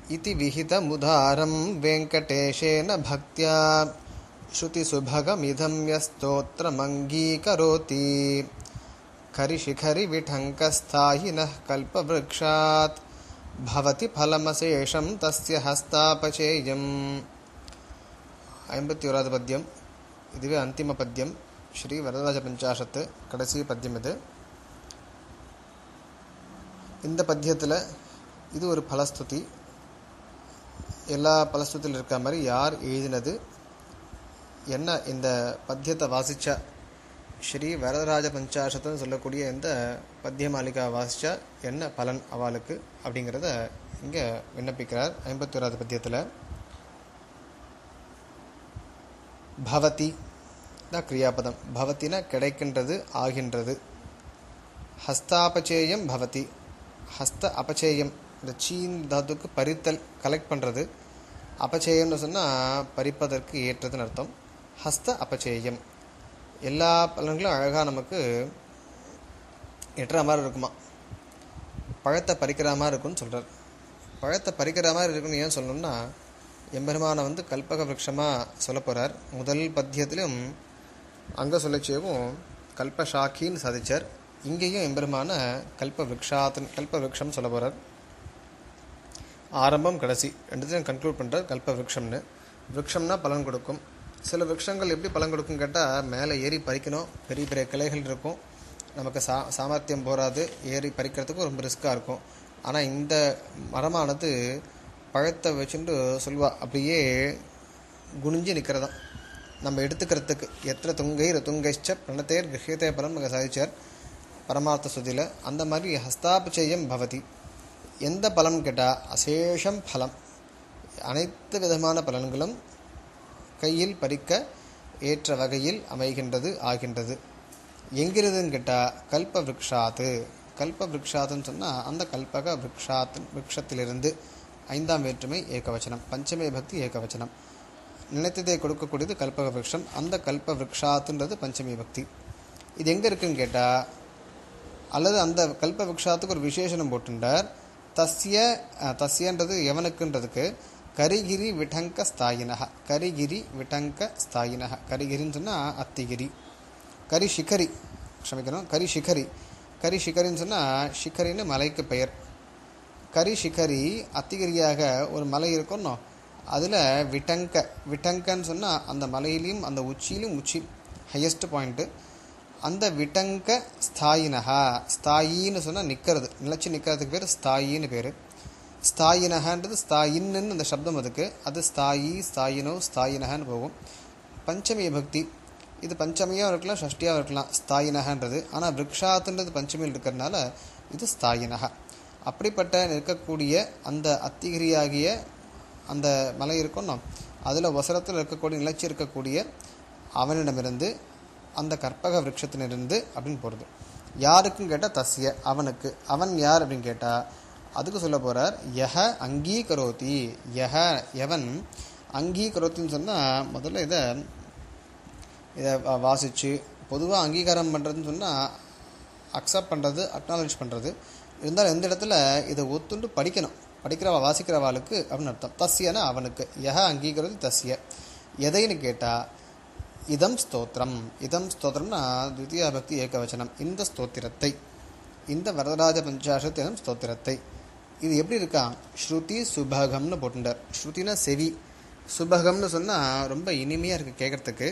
इति विहितमुदारं वेङ्कटेशेन भक्त्या श्रुतिसुभगमिदं यस्तोत्रमङ्गीकरोति करिशिखरिविठङ्कस्थायिनः कल्पवृक्षात् भवति फलमशेषं तस्य हस्तापचेयम् ஐம்பத்தி ஓராவது பத்தியம் இதுவே அந்திம பத்தியம் ஸ்ரீ வரதராஜ பஞ்சாஷத்து கடைசி பத்தியம் இது இந்த பத்தியத்தில் இது ஒரு பலஸ்துதி எல்லா பலஸ்துதியில் இருக்க மாதிரி யார் எழுதினது என்ன இந்த பத்தியத்தை வாசிச்சா ஸ்ரீ வரதராஜ பஞ்சாஷத்துன்னு சொல்லக்கூடிய இந்த பத்திய மாளிகா வாசிச்சா என்ன பலன் அவளுக்கு அப்படிங்கிறத இங்கே விண்ணப்பிக்கிறார் ஐம்பத்தி ஓராவது பத்தியத்தில் பவதி தான் கிரியாபதம் பவத்தினா கிடைக்கின்றது ஆகின்றது ஹஸ்தாபச்சேயம் பவதி ஹஸ்த அபச்சேயம் இந்த சீன் தாத்துக்கு பறித்தல் கலெக்ட் பண்ணுறது அபச்சேயம்னு சொன்னால் பறிப்பதற்கு ஏற்றதுன்னு அர்த்தம் ஹஸ்த அபச்சேயம் எல்லா பலன்களும் அழகாக நமக்கு எட்டுற மாதிரி இருக்குமா பழத்தை பறிக்கிற மாதிரி இருக்கும்னு சொல்கிறார் பழத்தை பறிக்கிற மாதிரி இருக்குன்னு ஏன் சொல்லணும்னா எம்பெருமானை வந்து கல்பக விரக்ஷமாக சொல்ல போகிறார் முதல் பத்தியத்திலும் அங்கே சொல்லச்சேவும் கல்பஷாக்கின்னு சாதிச்சார் இங்கேயும் எம்பெருமான கல்ப விரக்ஷாத்தன் கல்ப விரக்ஷம் சொல்ல போகிறார் ஆரம்பம் கடைசி ரெண்டுத்தையும் கன்க்ளூட் பண்ணுறார் கல்ப விரக்ஷம்னு விரக்ஷம்னா பலன் கொடுக்கும் சில விரக்ஷங்கள் எப்படி பலன் கொடுக்கும் கேட்டால் மேலே ஏறி பறிக்கணும் பெரிய பெரிய கிளைகள் இருக்கும் நமக்கு சா சாமர்த்தியம் போகாது ஏறி பறிக்கிறதுக்கும் ரொம்ப ரிஸ்க்காக இருக்கும் ஆனால் இந்த மரமானது பழத்தை வச்சுட்டு சொல்வா அப்படியே குனிஞ்சு நிற்கிறதாம் நம்ம எடுத்துக்கிறதுக்கு எத்தனை துங்கை துங்கைச்ச பிரணத்தேர் கிரகியத்தே பலம் அங்கே சாதிச்சார் பரமார்த்த சுதியில் அந்த மாதிரி ஹஸ்தாபச்சயம் பவதி எந்த பலம் கேட்டால் அசேஷம் பலம் அனைத்து விதமான பலன்களும் கையில் பறிக்க ஏற்ற வகையில் அமைகின்றது ஆகின்றது எங்கிருதுன்னு கேட்டால் கல்ப விரக்ஷாத்து கல்ப விரக்ஷாத்துன்னு சொன்னால் அந்த கல்பக விரக்ஷாத் விரக்ஷத்திலிருந்து ஐந்தாம் வேற்றுமை ஏகவச்சனம் பஞ்சமே பக்தி ஏகவச்சனம் நினைத்ததை கொடுக்கக்கூடியது கல்பக விரக்ஷம் அந்த கல்ப விரக்ஷாத்துன்றது பஞ்சமி பக்தி இது எங்கே இருக்குன்னு கேட்டால் அல்லது அந்த கல்ப விரக்ஷாத்துக்கு ஒரு விசேஷனம் போட்டுண்டார் தஸ்ய தஸ்யன்றது எவனுக்குன்றதுக்கு கரிகிரி விட்டங்க ஸ்தாயினக கரிகிரி விட்டங்க ஸ்தாயினக கரிகிரின்னு சொன்னால் அத்திகிரி கரி சிகரி க்ஷமிக்கணும் கரி சிகரி கரி சிகரின்னு சொன்னால் சிகரின்னு மலைக்கு பெயர் கரி சிகரி அத்திகிரியாக ஒரு மலை இருக்கும்னோ அதில் விட்டங்க விட்டங்கன்னு சொன்னால் அந்த மலையிலையும் அந்த உச்சியிலும் உச்சி ஹையஸ்ட் பாயிண்ட்டு அந்த விட்டங்க ஸ்தாயினஹா ஸ்தாயின்னு சொன்னால் நிற்கிறது நிலச்சி நிற்கிறதுக்கு பேர் ஸ்தாயின்னு பேர் ஸ்தாயினஹன்றது ஸ்தாயின்னு அந்த சப்தம் அதுக்கு அது ஸ்தாயி ஸ்தாயினோ ஸ்தாயினஹன்னு போகும் பஞ்சமி பக்தி இது பஞ்சமியாக இருக்கலாம் ஷஷ்டியாக இருக்கலாம் ஸ்தாயினகன்றது ஆனால் விரக்ஷாத்துன்றது பஞ்சமியில் இருக்கிறதுனால இது ஸ்தாயினகா அப்படிப்பட்ட இருக்கக்கூடிய அந்த அத்திகிரியாகிய அந்த மலை இருக்கணும் அதில் வசரத்தில் இருக்கக்கூடிய நிலச்சி இருக்கக்கூடிய அவனிடமிருந்து அந்த கற்பக விரக்ஷத்தினிருந்து அப்படின்னு போகிறது யாருக்கும் கேட்டால் தஸ்ய அவனுக்கு அவன் யார் அப்படின்னு கேட்டால் அதுக்கு சொல்ல போகிறார் யஹ அங்கீகரோதி யஹ எவன் அங்கீகரோத்தின்னு சொன்னால் முதல்ல இதை இதை வாசித்து பொதுவாக அங்கீகாரம் பண்ணுறதுன்னு சொன்னால் அக்செப்ட் பண்ணுறது அக்னாலஜ் பண்ணுறது இருந்தாலும் எந்த இடத்துல இதை ஒத்துண்டு படிக்கணும் படிக்கிறவா வாசிக்கிறவாளுக்கு அப்படின்னு அர்த்தம் தஸ்யனா அவனுக்கு யஹ அங்கீகரது தஸ்ய எதைன்னு கேட்டால் இதம் ஸ்தோத்திரம் இதம் ஸ்தோத்திரம்னா துவித்தியா பக்தி ஏகவச்சனம் இந்த ஸ்தோத்திரத்தை இந்த வரதராஜ பஞ்சாஷத் எனும் ஸ்தோத்திரத்தை இது எப்படி இருக்கா ஸ்ருதி சுபகம்னு போட்டுட்டார் ஸ்ருதினா செவி சுபகம்னு சொன்னால் ரொம்ப இனிமையாக இருக்குது கேட்குறதுக்கு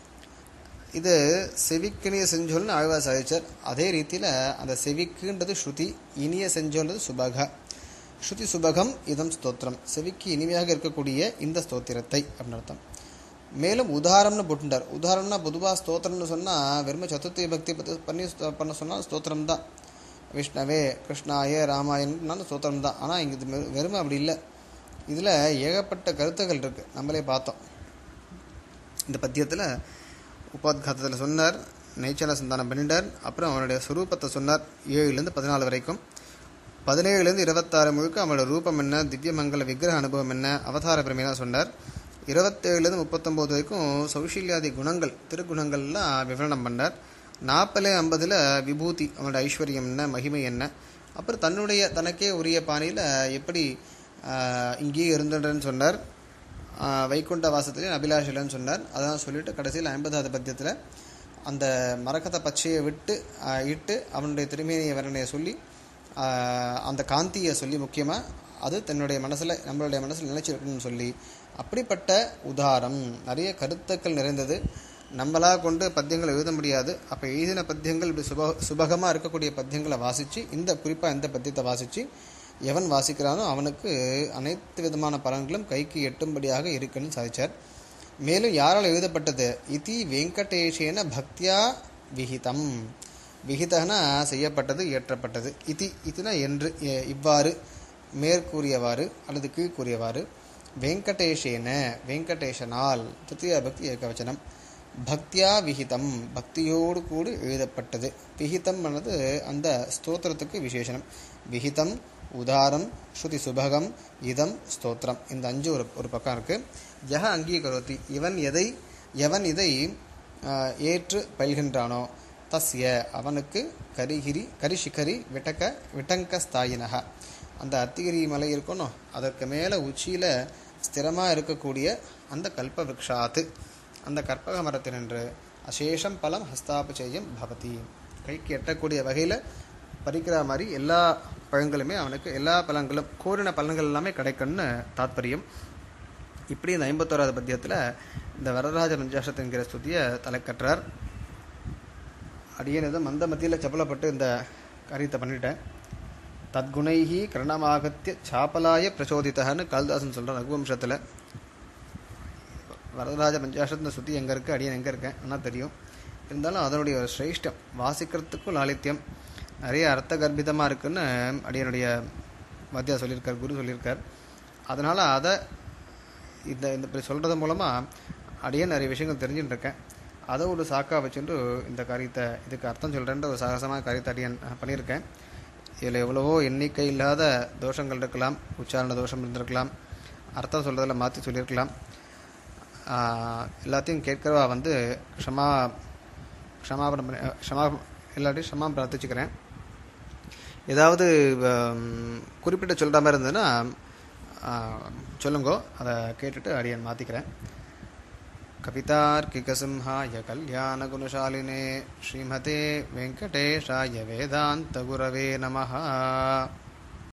இது செவிக்கினிய செஞ்சொல்னு ஆழ்வார் சாதிச்சார் அதே ரீதியில் அந்த செவிக்குன்றது ஸ்ருதி இனிய செஞ்சொல்றது சுபக ஸ்ருதி சுபகம் இதம் ஸ்தோத்திரம் செவிக்கு இனிமையாக இருக்கக்கூடிய இந்த ஸ்தோத்திரத்தை அப்படின்னு அர்த்தம் மேலும் உதாரணம்னு போட்டுட்டார் உதாரணம்னா பொதுவாக ஸ்தோத்திரம்னு சொன்னால் வெறும் சதுர்த்தி பக்தி பற்றி பண்ணி பண்ண சொன்னால் ஸ்தோத்திரம் தான் விஷ்ணவே கிருஷ்ணாய ராமாயணம்னாலும் ஸ்தோத்திரம் தான் ஆனால் இங்கே இது வெறுமை அப்படி இல்லை இதில் ஏகப்பட்ட கருத்துக்கள் இருக்குது நம்மளே பார்த்தோம் இந்த பத்தியத்தில் உபாத்காத்தத்தில் சொன்னார் நெய்ச்சல சந்தானம் பண்ணிட்டார் அப்புறம் அவனுடைய சுரூபத்தை சொன்னார் ஏழுலேருந்து பதினாலு வரைக்கும் பதினேழுலேருந்து இருபத்தாறு முழுக்க அவனோட ரூபம் என்ன திவ்யமங்கல விக்கிரக அனுபவம் என்ன அவதார பிரமேனா சொன்னார் இருபத்தேழுலேருந்து முப்பத்தொம்போது வரைக்கும் சௌஷில்யாதி குணங்கள் திருக்குணங்கள்லாம் விவரணம் பண்ணார் நாற்பது ஐம்பதில் விபூதி அவனோட ஐஸ்வர்யம் என்ன மகிமை என்ன அப்புறம் தன்னுடைய தனக்கே உரிய பாணியில் எப்படி ஆஹ், இங்கேயே இருந்துடுறேன்னு சொன்னார் ஆஹ், வைகுண்ட வாசத்துலேயும் அபிலாஷிலன்னு சொன்னார் அதான் சொல்லிட்டு கடைசியில் ஐம்பதாவது பத்தியத்தில் அந்த மரகத பச்சையை விட்டு ஆஹ், இட்டு அவனுடைய திருமேனிய வர்ணனையை சொல்லி ஆஹ், அந்த காந்தியை சொல்லி முக்கியமாக அது தன்னுடைய மனசில் நம்மளுடைய மனசில் நிலைச்சிருக்கணும்னு சொல்லி அப்படிப்பட்ட உதாரம் நிறைய கருத்துக்கள் நிறைந்தது நம்மளா கொண்டு பத்தியங்களை எழுத முடியாது அப்போ எழுதின பத்தியங்கள் இப்படி சுப சுபகமாக இருக்கக்கூடிய பத்தியங்களை வாசித்து இந்த குறிப்பாக இந்த பத்தியத்தை வாசித்து எவன் வாசிக்கிறானோ அவனுக்கு அனைத்து விதமான பலன்களும் கைக்கு எட்டும்படியாக இருக்குன்னு சாதிச்சார் மேலும் யாரால் எழுதப்பட்டது இதி வெங்கடேஷேன பக்தியா விகிதம் விகிதனா செய்யப்பட்டது இயற்றப்பட்டது இதி இதுனா என்று எ- இவ்வாறு மேற்கூறியவாறு அல்லது கீழ்கூறியவாறு வெங்கடேஷேன வெங்கடேஷனால் திருத்தியா பக்தி ஏகவச்சனம் பக்தியா விகிதம் பக்தியோடு கூடி எழுதப்பட்டது விகிதம் ஆனது அந்த ஸ்தோத்திரத்துக்கு விசேஷனம் விகிதம் உதாரம் ஸ்ருதி சுபகம் இதம் ஸ்தோத்திரம் இந்த அஞ்சு ஒரு ஒரு பக்கம் இருக்கு யக அங்கீகரோதி இவன் எதை எவன் இதை ஆஹ், ஏற்று பயில்கின்றானோ தஸ்ய அவனுக்கு கரிகிரி கரிஷிகரி விட்டக்க விட்டங்க ஸ்தாயினக அந்த அத்திகிரி மலை இருக்கணும் அதற்கு மேலே உச்சியில் ஸ்திரமாக இருக்கக்கூடிய அந்த கல்ப விரக்ஷாத்து அந்த கற்பக மரத்தினின்று அசேஷம் பலம் ஹஸ்தாபச்சயம் பவதி கைக்கு எட்டக்கூடிய வகையில் பறிக்கிற மாதிரி எல்லா பழங்களுமே அவனுக்கு எல்லா பழங்களும் கோரின பலன்கள் எல்லாமே கிடைக்கும்னு தாத்பரியம் இப்படி இந்த ஐம்பத்தோராவது பத்தியத்தில் இந்த வரதராஜ பஞ்சாஷத் என்கிற ஸ்துதியை தலைக்கற்றார் அடியேனது மந்த மத்தியில் செப்பலப்பட்டு இந்த காரியத்தை பண்ணிட்டேன் தத்குணைஹி கரணமாகத்திய சாப்பலாய பிரச்சோதித்தகன்னு காளிதாசன் சொல்கிறார் ரகுவம்சத்தில் வரதராஜ பஞ்சாஷத் இந்த ஸ்துதி எங்கே இருக்குது அடியன் எங்கே இருக்கேன் ஆனால் தெரியும் இருந்தாலும் அதனுடைய ஒரு சிரேஷ்டம் வாசிக்கிறதுக்கும் லாலித்யம் நிறைய அர்த்த கர்ப்பிதமாக இருக்குன்னு அடியனுடைய மத்தியா சொல்லியிருக்கார் குரு சொல்லியிருக்கார் அதனால் அதை இந்த இந்த இப்படி சொல்கிறது மூலமாக அடியே நிறைய விஷயங்கள் தெரிஞ்சுட்டு இருக்கேன் அதை ஒரு சாக்கா வச்சுட்டு இந்த காரியத்தை இதுக்கு அர்த்தம் சொல்கிறேன்ற ஒரு சாகசமான காரியத்தை அடியன் பண்ணியிருக்கேன் இதில் எவ்வளவோ எண்ணிக்கை இல்லாத தோஷங்கள் இருக்கலாம் உச்சாரண தோஷம் இருந்திருக்கலாம் அர்த்தம் சொல்கிறதில் மாற்றி சொல்லியிருக்கலாம் ஆஹ் எல்லாத்தையும் கேட்கிறவா வந்து க்ஷமா க்ஷமாபணம் பண்ணி க்ஷமா இல்லாட்டி க்ஷமா பிரார்த்திச்சுக்கிறேன் ஏதாவது ஹம், குறிப்பிட்டு சொல்கிற மாதிரி இருந்ததுன்னா ஆஹ், சொல்லுங்கோ அதை கேட்டுட்டு அடியன் மாற்றிக்கிறேன் कवितार्किकसिंहाय कल्याणगुणशालिने श्रीमते वेङ्कटेशाय वेदान्तगुरवे नमः